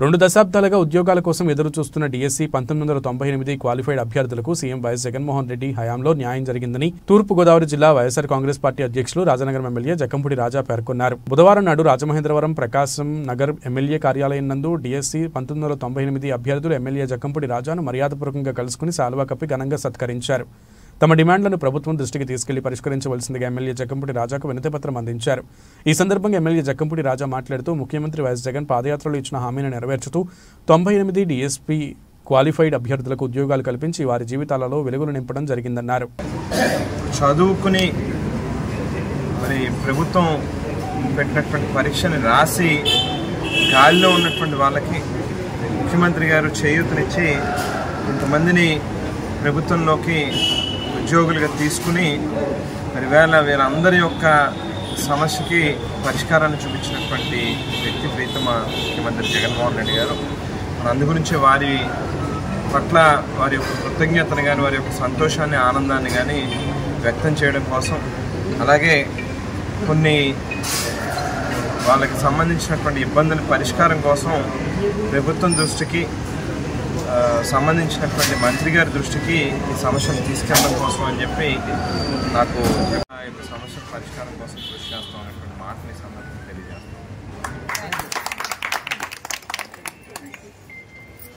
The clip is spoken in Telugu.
రెండు దశాబ్దాలుగా ఉద్యోగాల కోసం ఎదురు చూస్తున్న డిఎస్సి పంతొమ్మిది వందల తొంభై ఎనిమిది క్వాలిఫైడ్ అభ్యర్థులకు సీఎం వైఎస్ జగన్మోహన్ రెడ్డి హయాంలో న్యాయం జరిగిందని తూర్పు గోదావరి జిల్లా వైఎస్ఆర్ కాంగ్రెస్ పార్టీ అధ్యక్షులు రాజనగరం ఎమ్మెల్యే జకంపుడి రాజా పేర్కొన్నారు బుధవారం నాడు రాజమహేంద్రవరం ప్రకాశం నగర్ ఎమ్మెల్యే కార్యాలయం నందు డిఎస్సి పంతొమ్మిది వందల తొంభై ఎనిమిది అభ్యర్థులు ఎమ్మెల్యే జకంపుడి రాజాను మర్యాదపూర్వకంగా కలుసుకుని సాల్వా కప్పి ఘనంగా సత్కరించారు తమ డిమాండ్లను ప్రభుత్వం దృష్టికి తీసుకెళ్లి పరిష్కరించవలసిందిగా ఎమ్మెల్యే జక్కంపూడి రాజాకు వినతిపత్రం అందించారు ఈ సందర్భంగా ఎమ్మెల్యే జక్కంపూడి రాజా మాట్లాడుతూ ముఖ్యమంత్రి వైఎస్ జగన్ పాదయాత్రలో ఇచ్చిన హామీని నెరవేర్చుతూ తొంభై ఎనిమిది డిఎస్పీ క్వాలిఫైడ్ అభ్యర్థులకు ఉద్యోగాలు కల్పించి వారి జీవితాలలో వెలుగులు నింపడం జరిగిందన్నారు చదువుకుని మరి ప్రభుత్వం పెట్టినటువంటి పరీక్షని రాసి గాలిలో ఉన్నటువంటి వాళ్ళకి ముఖ్యమంత్రి గారు చేయూతనిచ్చి కొంతమందిని ప్రభుత్వంలోకి ఉద్యోగులుగా తీసుకుని మరి వేళ వీరందరి యొక్క సమస్యకి పరిష్కారాన్ని చూపించినటువంటి వ్యక్తి ప్రీతమ ముఖ్యమంత్రి జగన్మోహన్ రెడ్డి గారు మరి అందు గురించి వారి పట్ల వారి యొక్క కృతజ్ఞతను కానీ వారి యొక్క సంతోషాన్ని ఆనందాన్ని కానీ వ్యక్తం చేయడం కోసం అలాగే కొన్ని వాళ్ళకి సంబంధించినటువంటి ఇబ్బందుల పరిష్కారం కోసం ప్రభుత్వం దృష్టికి ఆ, సంబంధించినటువంటి మంత్రి గారి దృష్టికి ఈ సమస్యను తీసుకెళ్ళడం కోసం అని చెప్పి నాకు ఆ యొక్క సమస్య పరిష్కారం కోసం కృషి చేస్తాం అనేటువంటి మాటని ఈ సందర్భంగా